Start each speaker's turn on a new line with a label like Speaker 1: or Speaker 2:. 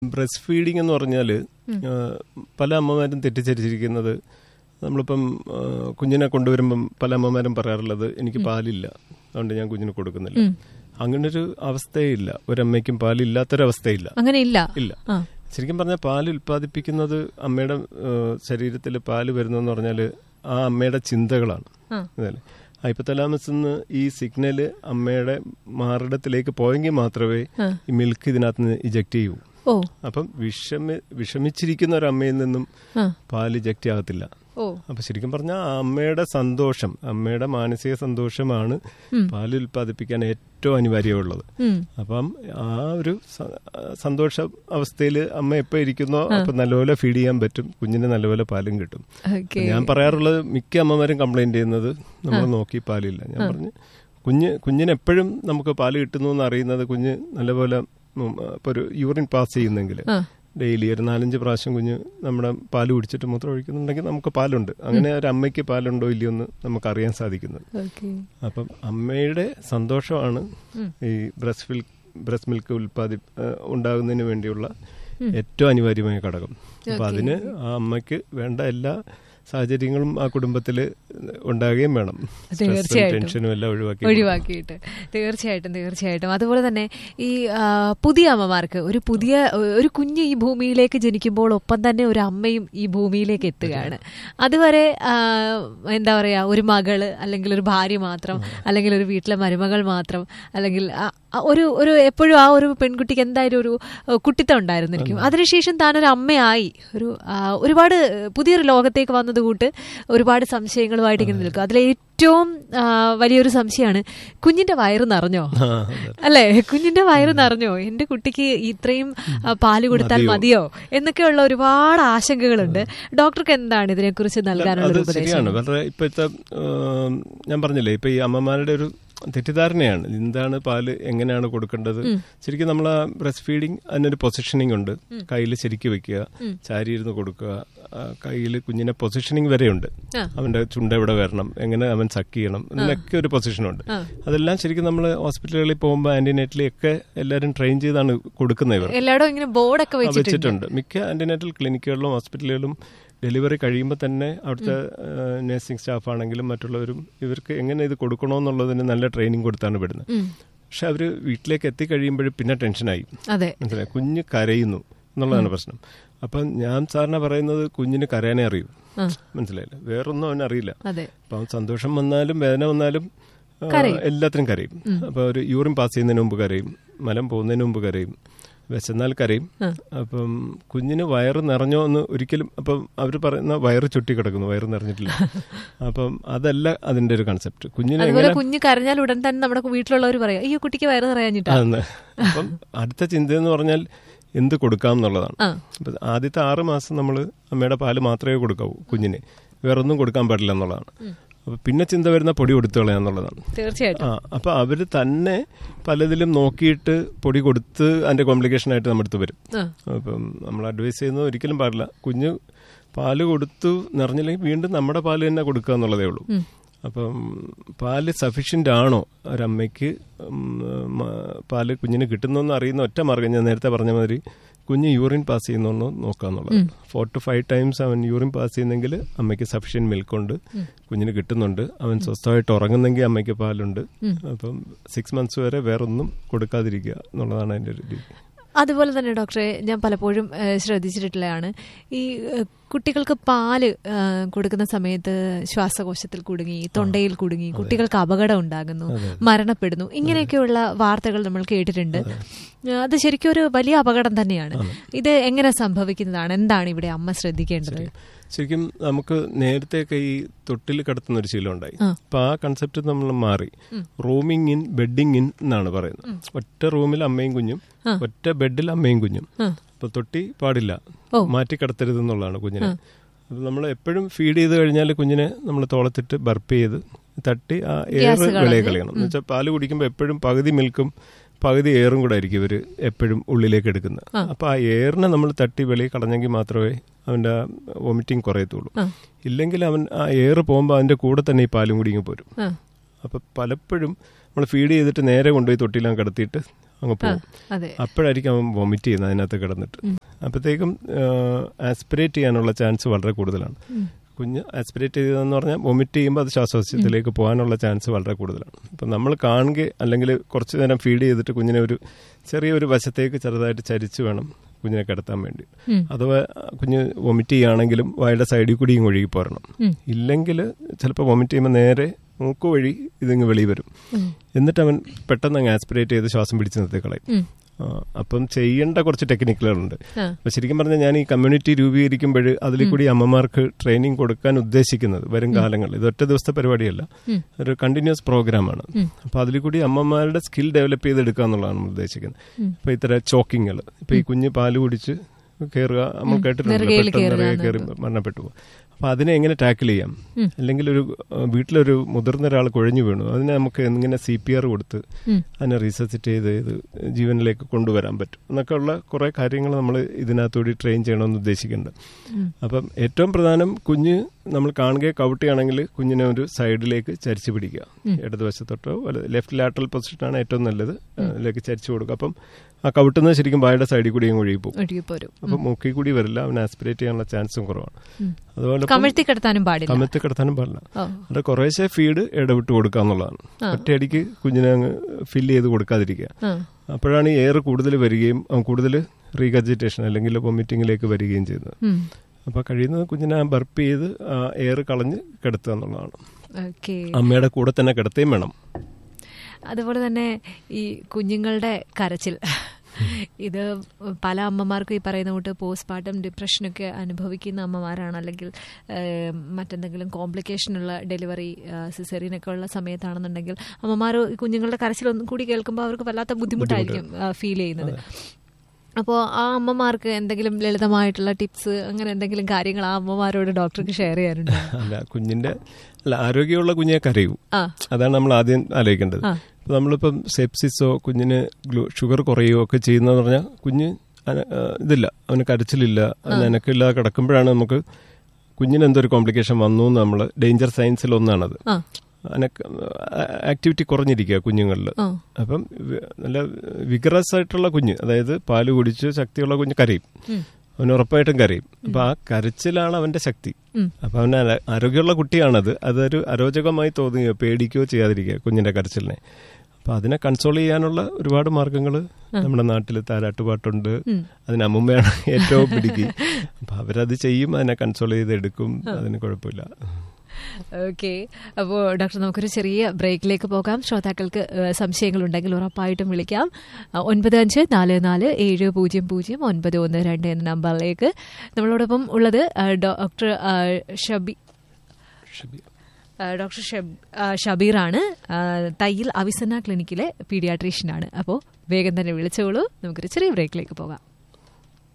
Speaker 1: Breast feeding എന്ന് പറഞ്ഞാൽ പല അമ്മമാരും തെറ്റിദ്ധരിച്ചിരിക്കുന്നത് നമ്മളിപ്പം ആ, കുഞ്ഞിനെ കൊണ്ടുവരുമ്പം പല അമ്മമാരും പറയാറുള്ളത് എനിക്ക് പാലില്ല അതുകൊണ്ട് ഞാൻ കുഞ്ഞിന് കൊടുക്കുന്നില്ല അങ്ങനൊരു അവസ്ഥയേ ഇല്ല ഒരമ്മയ്ക്കും പാലില്ലാത്തൊരവസ്ഥയില്ല
Speaker 2: അങ്ങനെ ഇല്ല
Speaker 1: ഇല്ല
Speaker 2: ആ.
Speaker 1: ശരിക്കും പറഞ്ഞാൽ പാൽ ഉൽപ്പാദിപ്പിക്കുന്നത് അമ്മയുടെ ശരീരത്തിൽ പാല് വരുന്നതെന്ന് പറഞ്ഞാൽ ആ അമ്മയുടെ ചിന്തകളാണ്
Speaker 2: ആ.
Speaker 1: അതല്ലേ ഹൈപ്പത്തലാമസ് നിന്ന് ഈ സിഗ്നല് അമ്മയുടെ മാറിടത്തിലേക്ക് പോയെങ്കിൽ മാത്രമേ
Speaker 2: ആ.
Speaker 1: ഈ മിൽക്ക് ഇതിനകത്ത് നിന്ന് ഇജക്ട് ചെയ്യൂ
Speaker 2: ഓ
Speaker 1: അപ്പം വിഷമി വിഷമിച്ചിരിക്കുന്ന ഒരു അമ്മയിൽ നിന്നും
Speaker 2: ആ.
Speaker 1: പാൽ ഇജക്ട് ആകത്തില്ല
Speaker 2: ഓ
Speaker 1: അപ്പൊ ശരിക്കും പറഞ്ഞാൽ അമ്മയുടെ സന്തോഷം അമ്മയുടെ മാനസിക സന്തോഷമാണ് പാൽ ഉൽപ്പാദിപ്പിക്കാൻ ഏറ്റവും അനിവാര്യമുള്ളത്
Speaker 2: ഉം.
Speaker 1: അപ്പം ആ ഒരു സ- സന്തോഷ അവസ്ഥയിൽ അമ്മ എപ്പോ ഇരിക്കുന്നോ അപ്പൊ നല്ലപോലെ ഫീഡ് ചെയ്യാൻ പറ്റും കുഞ്ഞിന് നല്ലപോലെ പാലും കിട്ടും
Speaker 2: ഓക്കെ
Speaker 1: ഞാൻ പറയാറുള്ളത് മിക്ക അമ്മമാരും കംപ്ലൈന്റ് ചെയ്യുന്നത് നമ്മൾ നോക്കി പാലില്ല ഞാൻ പറഞ്ഞു കുഞ്ഞ് കുഞ്ഞിന് എപ്പോഴും നമുക്ക് പാല് കിട്ടുന്നു എന്ന് അറിയുന്നത് കുഞ്ഞ് നല്ലപോലെ ഉം, ഇപ്പൊ ഒരു യൂറിൻ പാസ് ചെയ്യുന്നെങ്കിൽ
Speaker 2: ആ.
Speaker 1: ഡെയിലി ഒരു നാലഞ്ച് പ്രാവശ്യം കുഞ്ഞ് നമ്മുടെ പാല് കുടിച്ചിട്ട് മൂത്രം ഒഴിക്കുന്നുണ്ടെങ്കിൽ നമുക്ക് പാലുണ്ട് അങ്ങനെ ഒരു അമ്മയ്ക്ക് പാലുണ്ടോ ഇല്ലയോ എന്ന് നമുക്ക് അറിയാൻ സാധിക്കുന്നത്
Speaker 2: ഓക്കെ
Speaker 1: അപ്പം അമ്മയുടെ സന്തോഷമാണ് ഈ ബ്രസ്റ്റ് മിൽക്ക് ബ്രസ്റ്റ് മിൽക്ക് ഉൽപ്പാദി ഏഹ് ഉണ്ടാകുന്നതിന് വേണ്ടിയുള്ള ഏറ്റവും അനിവാര്യമായ ഘടകം അപ്പൊ അതിന് ആ അമ്മയ്ക്ക് വേണ്ട എല്ലാ സാഹചര്യങ്ങളും ആ കുടുംബത്തിൽ ഉണ്ടാകുകയും വേണം സ്ട്രെസ്സും
Speaker 2: തീർച്ചയായിട്ടും.
Speaker 1: ടെൻഷനും എല്ലാം ഒഴിവാക്കി
Speaker 2: ഒഴിവാക്കിയിട്ട് തീർച്ചയായിട്ടും തീർച്ചയായിട്ടും അതുപോലെ തന്നെ ഈ ആ, പുതിയ അമ്മമാർക്ക് ഒരു പുതിയ ഒരു കുഞ്ഞ് ഈ ഭൂമിയിലേക്ക് ജനിക്കുമ്പോൾ ഒപ്പം തന്നെ ഒരു അമ്മയും ഈ ഭൂമിയിലേക്ക് എത്തുകയാണ് അതുവരെ ആ, എന്താ പറയാ ഒരു മകള് അല്ലെങ്കിൽ ഒരു ഭാര്യ മാത്രം അല്ലെങ്കിൽ ഒരു വീട്ടിലെ മരുമകൾ മാത്രം അല്ലെങ്കിൽ ആ- ആ ഒരു ഒരു എപ്പോഴും ആ ഒരു പെൺകുട്ടിക്ക് എന്തായാലും ഒരു ആ, കുട്ടിത്തം ഉണ്ടായിരുന്നിരിക്കും അതിനുശേഷം താനൊരു അമ്മയായി ഒരു ആ, ഒരുപാട് പുതിയൊരു ലോകത്തേക്ക് വന്നതുകൂട്ട് ഒരുപാട് സംശയങ്ങളുമായിട്ട് ഇങ്ങനെ നിൽക്കും അതിലെ ഏറ്റവും ആ, വലിയൊരു സംശയമാണ് കുഞ്ഞിന്റെ വയറ് നിറഞ്ഞോ
Speaker 1: ആ, അതെ.
Speaker 2: അല്ലേ കുഞ്ഞിന്റെ വയറ് നിറഞ്ഞോ എന്റെ കുട്ടിക്ക് ഇത്രയും ആ, പാല് കൊടുത്താൽ മതിയോ എന്നൊക്കെയുള്ള ഒരുപാട് ആശങ്കകളുണ്ട് ഡോക്ടർക്ക് എന്താണ് ഇതിനെക്കുറിച്ച് നൽകാനുള്ള
Speaker 1: അത്
Speaker 2: ഒരു ഉപദേശം
Speaker 1: ശരിയാണ് വളരെ ഇപ്പോഴത്തെ ഏഹ്, ഞാൻ പറഞ്ഞില്ലേ ഇപ്പൊ ഈ അമ്മമാരുടെ ഒരു തെറ്റിദ്ധാരണയാണ് എന്താണ് പാല് എങ്ങനെയാണ് കൊടുക്കേണ്ടത് ശരിക്കും നമ്മൾ ആ ബ്രസ്റ്റ് ഫീഡിങ് അതിനൊരു പൊസിഷനിങ് ഉണ്ട് കയ്യിൽ ശരിക്ക് വെക്കുക ചാരി ഇരുന്ന് കൊടുക്കുക കയ്യിൽ കുഞ്ഞിനെ പൊസിഷനിങ് വരെയുണ്ട്
Speaker 2: ആ.
Speaker 1: അവന്റെ ചുണ്ട എവിടെ വരണം എങ്ങനെ അവൻ സക്ക് ചെയ്യണം ഇതിനൊക്കെ ഒരു പൊസിഷനുണ്ട് അതെല്ലാം ശരിക്കും നമ്മൾ ഹോസ്പിറ്റലുകളിൽ പോകുമ്പോൾ ആന്റിനേറ്റലി ഒക്കെ എല്ലാവരും ട്രെയിൻ ചെയ്താണ് കൊടുക്കുന്നത് ഇവർ
Speaker 2: എല്ലായിടും ഇങ്ങനെ ബോർഡൊക്കെ
Speaker 1: ആ,
Speaker 2: വെച്ചിട്ടുണ്ട്
Speaker 1: വെച്ചിട്ടുണ്ട് മിക്ക ആന്റിനേറ്റൽ ക്ലിനിക്കുകളിലും ഹോസ്പിറ്റലുകളിലും ഡെലിവറി കഴിയുമ്പോൾ തന്നെ അവിടുത്തെ നഴ്സിംഗ് സ്റ്റാഫ് ആണെങ്കിലും മറ്റുള്ളവരും ഇവർക്ക് എങ്ങനെ ഇത് കൊടുക്കണമെന്നുള്ളതിന് നല്ല ട്രെയിനിങ് കൊടുത്താണ് വിടുന്നത്
Speaker 2: ഉം.
Speaker 1: പക്ഷെ അവർ വീട്ടിലേക്ക് എത്തിക്കഴിയുമ്പോഴും പിന്നെ ടെൻഷനായി
Speaker 2: അതെ
Speaker 1: മനസ്സിലായി കുഞ്ഞ് കരയുന്നു എന്നുള്ളതാണ് പ്രശ്നം അപ്പം ഞാൻ സാറിന് പറയുന്നത് കുഞ്ഞിന് കരയാനേ അറിയൂ
Speaker 2: ആ.
Speaker 1: മനസ്സിലായില്ല വേറൊന്നും അവൻ അറിയില്ല
Speaker 2: അതെ
Speaker 1: അപ്പം സന്തോഷം വന്നാലും വേദന വന്നാലും ആ,
Speaker 2: കരയും.
Speaker 1: എല്ലാത്തിനും കരയും അപ്പൊ ഒരു യൂറിൻ പാസ് ചെയ്യുന്നതിന് മുമ്പ് കരയും മലം പോകുന്നതിന് മുമ്പ് കരയും വിശന്നാൽ കരയും അപ്പം കുഞ്ഞിന് വയറ് നിറഞ്ഞോ എന്ന് ഒരിക്കലും അപ്പം അവർ പറയുന്ന വയറ് ചുറ്റി കിടക്കുന്നു വയറ് നിറഞ്ഞിട്ടില്ല അപ്പം അതല്ല അതിന്റെ ഒരു കൺസെപ്റ്റ് കുഞ്ഞിന്
Speaker 2: അതുപോലെ
Speaker 1: എങ്ങനെ
Speaker 2: കുഞ്ഞ് കരഞ്ഞാൽ ഉടൻ തന്നെ നമ്മുടെ വീട്ടിലുള്ളവർ പറയാം അയ്യോ കുട്ടിക്ക് വയറ് നിറയാഞ്ഞിട്ടാ
Speaker 1: അതെന്ന്. അപ്പം അടുത്ത ചിന്ത എന്ന് പറഞ്ഞാൽ എന്ത് കൊടുക്കാം എന്നുള്ളതാണ്
Speaker 2: ആ.
Speaker 1: അപ്പൊ ആദ്യത്തെ ആറ് മാസം നമ്മൾ അമ്മയുടെ പാല് മാത്രമേ കൊടുക്കാവൂ കുഞ്ഞിന് വേറൊന്നും കൊടുക്കാൻ പാടില്ല എന്നുള്ളതാണ് അപ്പൊ പിന്നെ ചിന്ത വരുന്ന പൊടി കൊടുത്തു കളയാന്നുള്ളതാണ്
Speaker 2: തീർച്ചയായിട്ടും
Speaker 1: ആ അപ്പൊ അവര് തന്നെ പലതിലും നോക്കിയിട്ട് പൊടി കൊടുത്ത് അതിന്റെ കോംപ്ലിക്കേഷൻ ആയിട്ട് നമ്മുടെ അടുത്ത് വരും
Speaker 2: ആ.
Speaker 1: അപ്പം നമ്മൾ അഡ്വൈസ് ചെയ്യുന്നത് ഒരിക്കലും പാടില്ല കുഞ്ഞ് പാല് കൊടുത്തു നിറഞ്ഞില്ലെങ്കിൽ വീണ്ടും നമ്മുടെ പാല് തന്നെ കൊടുക്കുക എന്നുള്ളതേ ഉള്ളൂ അപ്പം പാല് സഫീഷ്യന്റ് ആണോ ഒരമ്മയ്ക്ക് ഉം, മ- പാല് കുഞ്ഞിന് കിട്ടുന്നെന്ന് അറിയുന്ന ഒറ്റ മാർഗം ഞാൻ നേരത്തെ പറഞ്ഞ മാതിരി കുഞ്ഞ് യൂറിൻ പാസ് ചെയ്യുന്നോ നോക്കുക എന്നുള്ളത് ഫോർ ടു ഫൈവ് ടൈംസ് അവൻ യൂറിൻ പാസ് ചെയ്യുന്നെങ്കിൽ അമ്മയ്ക്ക് സഫീഷ്യന്റ് മിൽക്ക് ഉണ്ട് കുഞ്ഞിന് കിട്ടുന്നുണ്ട് അവൻ സ്വസ്ഥമായിട്ട് ഉറങ്ങുന്നെങ്കിൽ അമ്മയ്ക്ക് പാലുണ്ട് അപ്പം സിക്സ് മന്ത്സ് വരെ വേറൊന്നും കൊടുക്കാതിരിക്കുക എന്നുള്ളതാണ് അതിന്റെ ഒരു രീതി
Speaker 2: അതുപോലെ തന്നെ ഡോക്ടറെ ഞാൻ പലപ്പോഴും ഏഹ്, ശ്രദ്ധിച്ചിട്ടുള്ളതാണ് ഈ ഏഹ്, കുട്ടികൾക്ക് പാല് ഏഹ്, കൊടുക്കുന്ന സമയത്ത് ശ്വാസകോശത്തിൽ കുടുങ്ങി തൊണ്ടയിൽ കുടുങ്ങി കുട്ടികൾക്ക് അപകടം ഉണ്ടാകുന്നു മരണപ്പെടുന്നു ഇങ്ങനെയൊക്കെയുള്ള വാർത്തകൾ നമ്മൾ കേട്ടിട്ടുണ്ട് ഏഹ്, അത് ശരിക്കും ഒരു വലിയ അപകടം തന്നെയാണ് ഇത് എങ്ങനെ സംഭവിക്കുന്നതാണ് എന്താണ് ഇവിടെ അമ്മ ശ്രദ്ധിക്കേണ്ടത്
Speaker 1: ശരിക്കും നമുക്ക് നേരത്തെയൊക്കെ ഈ തൊട്ടിൽ കിടത്തുന്ന ഒരു ശീലം ഉണ്ടായി
Speaker 2: ആ.
Speaker 1: അപ്പൊ ആ കൺസെപ്റ്റ് നമ്മൾ മാറി റൂമിങ് ഇൻ ബെഡിങ് ഇൻ എന്നാണ് പറയുന്നത് ഒറ്റ റൂമിൽ അമ്മയും കുഞ്ഞും
Speaker 2: ആ.
Speaker 1: ഒറ്റ ബെഡിൽ അമ്മയും കുഞ്ഞും
Speaker 2: ആ.
Speaker 1: അപ്പൊ തൊട്ടി പാടില്ല
Speaker 2: ഓ.
Speaker 1: മാറ്റി കിടത്തരുത് എന്നുള്ളതാണ് കുഞ്ഞിനെ അപ്പൊ നമ്മൾ എപ്പോഴും ഫീഡ് ചെയ്ത് കഴിഞ്ഞാൽ കുഞ്ഞിനെ നമ്മൾ തോളത്തിട്ട് ബർപ്പ് ചെയ്ത് തട്ടി ആ എയർ
Speaker 2: ഗ്യാസ് കളഞ്ഞ്.
Speaker 1: വെളിയിൽ കളയണം എന്ന് വെച്ചാൽ പാല് കുടിക്കുമ്പോൾ എപ്പോഴും പകുതി മിൽക്കും പകുതി എയറും കൂടെ ആയിരിക്കും ഇവര് എപ്പോഴും ഉള്ളിലേക്ക് എടുക്കുന്നത് അപ്പൊ ആ എയറിനെ നമ്മൾ തട്ടി വെളിയിൽ കളഞ്ഞെങ്കിൽ മാത്രമേ അവന്റെ വോമിറ്റിംഗ് കുറയത്തുള്ളൂ
Speaker 2: ആ.
Speaker 1: ഇല്ലെങ്കിൽ അവൻ ആ എയർ പോകുമ്പോൾ അതിന്റെ കൂടെ തന്നെ ഈ പാലും കൂടി ഇങ്ങ് പോരും
Speaker 2: ആ.
Speaker 1: അപ്പൊ പലപ്പോഴും നമ്മൾ ഫീഡ് ചെയ്തിട്ട് നേരെ കൊണ്ടുപോയി തൊട്ടിലാൻ കിടത്തിയിട്ട് അങ്ങ് പോകും
Speaker 2: അതെ
Speaker 1: അപ്പോഴായിരിക്കും അവൻ വൊമിറ്റ് ചെയ്യുന്നത് അതിനകത്ത് കിടന്നിട്ട് അപ്പോഴത്തേക്കും ആസ്പിറേറ്റ് ചെയ്യാനുള്ള ചാൻസ് വളരെ കൂടുതലാണ് കുഞ്ഞ് ആസ്പിറേറ്റ് ചെയ്തതെന്ന് പറഞ്ഞാൽ വൊമിറ്റ് ചെയ്യുമ്പോൾ അത് ശ്വാസോച്ഛത്തിലേക്ക് പോകാനുള്ള ചാൻസ് വളരെ കൂടുതലാണ് അപ്പം നമ്മൾ കാണുക അല്ലെങ്കിൽ കുറച്ച് നേരം ഫീഡ് ചെയ്തിട്ട് കുഞ്ഞിനെ ഒരു ചെറിയൊരു വശത്തേക്ക് ചെറുതായിട്ട് ചരിച്ച് വേണം കുഞ്ഞിനെ കിടത്താൻ വേണ്ടി
Speaker 2: ഉം.
Speaker 1: അഥവാ കുഞ്ഞ് വൊമിറ്റ് ചെയ്യുകയാണെങ്കിലും വായുടെ സൈഡിൽ കൂടിയും ഒഴുകി പോരണം
Speaker 2: ഉം.
Speaker 1: ഇല്ലെങ്കിൽ ചിലപ്പോൾ വൊമിറ്റ് ചെയ്യുമ്പോൾ നേരെ മൂക്ക് വഴി ഇതിങ്ങ് വെളി വരും
Speaker 2: ഉം.
Speaker 1: എന്നിട്ട് അവൻ പെട്ടെന്ന് അങ്ങ് ആസ്പിറേറ്റ് ചെയ്ത് ശ്വാസം പിടിച്ച് നിർത്തി കളയും
Speaker 2: ഉം.
Speaker 1: ആ, അപ്പം ചെയ്യേണ്ട കുറച്ച് ടെക്നിക്കുകളുണ്ട്
Speaker 2: ആ.
Speaker 1: അപ്പൊ ശരിക്കും പറഞ്ഞാൽ ഞാൻ ഈ കമ്മ്യൂണിറ്റി രൂപീകരിക്കുമ്പോൾ അതിൽ കൂടി അമ്മമാർക്ക് ട്രെയിനിങ് കൊടുക്കാൻ ഉദ്ദേശിക്കുന്നത് വരും കാലങ്ങളിൽ ഇത് ഒറ്റ ദിവസത്തെ പരിപാടിയല്ല
Speaker 2: ഉം.
Speaker 1: ഒരു കണ്ടിന്യൂസ് പ്രോഗ്രാമാണ്
Speaker 2: ഉം.
Speaker 1: അപ്പൊ അതിൽ കൂടി അമ്മമാരുടെ സ്കിൽ ഡെവലപ്പ് ചെയ്തെടുക്കുക എന്നുള്ളതാണ് നമ്മൾ ഉദ്ദേശിക്കുന്നത്
Speaker 2: ഉം.
Speaker 1: ഇപ്പൊ ഇത്തരം ചോക്കിങ്ങൾ ഇപ്പൊ ഈ കുഞ്ഞ് പാല് കുടിച്ച് കയറുക നമ്മൾ കേട്ടിട്ടുണ്ട്
Speaker 2: നെറുകയിൽ
Speaker 1: പെട്ടെന്ന്
Speaker 2: കയറുക
Speaker 1: നിറയെ കയറി മരണപ്പെട്ടു പോകും അപ്പൊ അതിനെ എങ്ങനെ ടാക്കിൾ ചെയ്യാം
Speaker 2: ഉം.
Speaker 1: അല്ലെങ്കിൽ ഒരു ആ, വീട്ടിലൊരു മുതിർന്ന ഒരാൾ കുഴഞ്ഞു വീണു അതിനെ നമുക്ക് എങ്ങനെ സി പി ആർ കൊടുത്ത്
Speaker 2: ഉം.
Speaker 1: അതിനെ റീസസിറ്റ് ചെയ്ത് ഇത് ജീവനിലേക്ക് കൊണ്ടുവരാൻ പറ്റും എന്നൊക്കെ ഉള്ള കുറെ കാര്യങ്ങൾ നമ്മൾ ഇതിനകത്തൂടി ട്രെയിൻ ചെയ്യണമെന്ന് ഉദ്ദേശിക്കുന്നുണ്ട്
Speaker 2: ഉം.
Speaker 1: അപ്പം ഏറ്റവും പ്രധാനം കുഞ്ഞ് നമ്മൾ കാണുകയോ കവിട്ടുകയാണെങ്കിൽ കുഞ്ഞിനെ ഒരു സൈഡിലേക്ക് ചരിച്ചു പിടിക്കുക ഇടതുവശത്തോട്ടോ ലെഫ്റ്റ് ലാറ്ററൽ പൊസിഷനാണ് ഏറ്റവും നല്ലത് അതിലേക്ക് ചരിച്ചു കൊടുക്കുക അപ്പം ആ കവിട്ടുന്നത് ശരിക്കും വായുടെ സൈഡിൽ കൂടി ഒഴുകി പോകും
Speaker 2: ഒഴുകി പോരും
Speaker 1: അപ്പം മൂക്കിൽ കൂടി വരില്ല അവൻ ആസ്പിറേറ്റ് ചെയ്യാനുള്ള ചാൻസും കുറവാണ്
Speaker 2: ഉം.
Speaker 1: അതുപോലെ ഇപ്പം
Speaker 2: കമഴ്ത്തി കിടത്താനും പാടില്ല
Speaker 1: കമത്തി കിടത്താനും പാടില്ല
Speaker 2: ഓ
Speaker 1: അത് കുറേശ്ശെ ഫീഡ് ഇടവിട്ട് കൊടുക്കുക എന്നുള്ളതാണ് ഒറ്റയടിക്ക് കുഞ്ഞിനെ അങ്ങ് ഫില്ല് ചെയ്ത് കൊടുക്കാതിരിക്കുക
Speaker 2: ആ.
Speaker 1: അപ്പോഴാണ് ഈ എയർ കൂടുതൽ വരികയും അവൻ കൂടുതൽ റീകജിറ്റേഷൻ അല്ലെങ്കിൽ വൊമിറ്റിങ്ങിലേക്ക് വരികയും ചെയ്യുന്നത്
Speaker 2: ഉം.
Speaker 1: അപ്പോൾ കഴിയുന്നത് കുഞ്ഞിനെ ബർപ്പ് ചെയ്ത് ആ എയർ കളഞ്ഞ് കിടത്തുക എന്നുള്ളതാണ്
Speaker 2: ഓക്കേ
Speaker 1: അമ്മയുടെ കൂടെ തന്നെ കിടത്തുകയും വേണം
Speaker 2: അതുപോലെ തന്നെ ഈ കുഞ്ഞുങ്ങളുടെ കരച്ചിൽ ഇത് പല അമ്മമാർക്കും ഈ പറയുന്ന കൂട്ട് പോസ്റ്റ്മോർട്ടം ഡിപ്രഷനൊക്കെ അനുഭവിക്കുന്ന അമ്മമാരാണ് അല്ലെങ്കിൽ ഏഹ്, മറ്റെന്തെങ്കിലും കോംപ്ലിക്കേഷൻ ഉള്ള ഡെലിവറി സിസേറിയനൊക്കെ ഉള്ള സമയത്താണെന്നുണ്ടെങ്കിൽ അമ്മമാർ ഈ കുഞ്ഞുങ്ങളുടെ കരച്ചിൽ ഒന്നും കൂടി കേൾക്കുമ്പോൾ അവർക്ക് വല്ലാത്ത ബുദ്ധിമുട്ടായിരിക്കും ഫീൽ ചെയ്യുന്നത് അപ്പോൾ ആ അമ്മമാർക്ക് എന്തെങ്കിലും ലളിതമായിട്ടുള്ള ടിപ്സ് അങ്ങനെ എന്തെങ്കിലും കാര്യങ്ങൾ ആ അമ്മമാരോട് ഡോക്ടർക്ക് ഷെയർ ചെയ്യാറുണ്ട്
Speaker 1: അല്ല കുഞ്ഞിന്റെ അല്ല ആരോഗ്യമുള്ള കുഞ്ഞെ കരയൂ
Speaker 2: ആ
Speaker 1: അതാണ് നമ്മൾ ആദ്യം ആലോചിക്കേണ്ടത്
Speaker 2: ആ.
Speaker 1: ഇപ്പൊ നമ്മളിപ്പം സെപ്സിസോ കുഞ്ഞിന് ഗ്ലൂ ഷുഗർ കുറയുകയോ ഒക്കെ ചെയ്യുന്നതെന്ന് പറഞ്ഞാൽ കുഞ്ഞ് അന- ആ, ഇതില്ല അവന് കരച്ചിലില്ല അവന് അനക്കില്ലാതെ കിടക്കുമ്പോഴാണ് നമുക്ക് കുഞ്ഞിന് എന്തൊരു കോംപ്ലിക്കേഷൻ വന്നു എന്ന് നമ്മൾ ഡേഞ്ചർ സയൻസിൽ ഒന്നാണത്
Speaker 2: ആ
Speaker 1: അനക്ക് ആക്ടിവിറ്റി കുറഞ്ഞിരിക്കുക കുഞ്ഞുങ്ങളിൽ
Speaker 2: ആ
Speaker 1: അപ്പം വി- നല്ല വിഗ്രസ് ആയിട്ടുള്ള കുഞ്ഞ് അതായത് പാല് കുടിച്ച് ശക്തിയുള്ള കുഞ്ഞ് കരയും
Speaker 2: ഉം.
Speaker 1: അവന് ഉറപ്പായിട്ടും കരയും അപ്പൊ ആ കരച്ചിലാണ് അവന്റെ ശക്തി
Speaker 2: ഉം.
Speaker 1: അപ്പൊ അവന് അര- ആരോഗ്യമുള്ള കുട്ടിയാണത് അതൊരു അരോചകമായി തോന്നുകയോ പേടിക്കുകയോ ചെയ്യാതിരിക്കുക കുഞ്ഞിന്റെ കരച്ചിലിനെ അപ്പൊ അതിനെ കൺസോൾ ചെയ്യാനുള്ള ഒരുപാട് മാർഗങ്ങൾ നമ്മുടെ നാട്ടിൽ താരാട്ടുപാട്ടുണ്ട്
Speaker 2: ഉം.
Speaker 1: അതിന് അമ്മുമ്മയാണ് ഏറ്റവും പിടിക്കുക അപ്പൊ അവരത് ചെയ്യും അതിനെ കൺസോൾ ചെയ്ത് എടുക്കും അതിന് കുഴപ്പമില്ല
Speaker 2: ഓക്കെ അപ്പോൾ ഡോക്ടർ നമുക്കൊരു ചെറിയ ബ്രേക്കിലേക്ക് പോകാം ശ്രോതാക്കൾക്ക് ഏഹ്, സംശയങ്ങളുണ്ടെങ്കിൽ ഉറപ്പായിട്ടും വിളിക്കാം അഹ് ഒൻപത് അഞ്ച് നാല് നാല് ഏഴ് പൂജ്യം പൂജ്യം ഒൻപത് ഒന്ന് രണ്ട് എന്ന നമ്പറിലേക്ക് നമ്മളോടൊപ്പം ഉള്ളത് അഹ്, ഡോക്ടർ അഹ്, ഷബി
Speaker 1: ശരി.
Speaker 2: അഹ്, ഡോക്ടർ ഷബ് അഹ്, ഷബീറാണ് അഹ്, തയ്യിൽ അവിസന്ന ക്ലിനിക്കിലെ പീഡിയാട്രീഷ്യനാണ് അപ്പോൾ വേഗം തന്നെ വിളിച്ചോളൂ നമുക്കൊരു ചെറിയ ബ്രേക്കിലേക്ക് പോകാം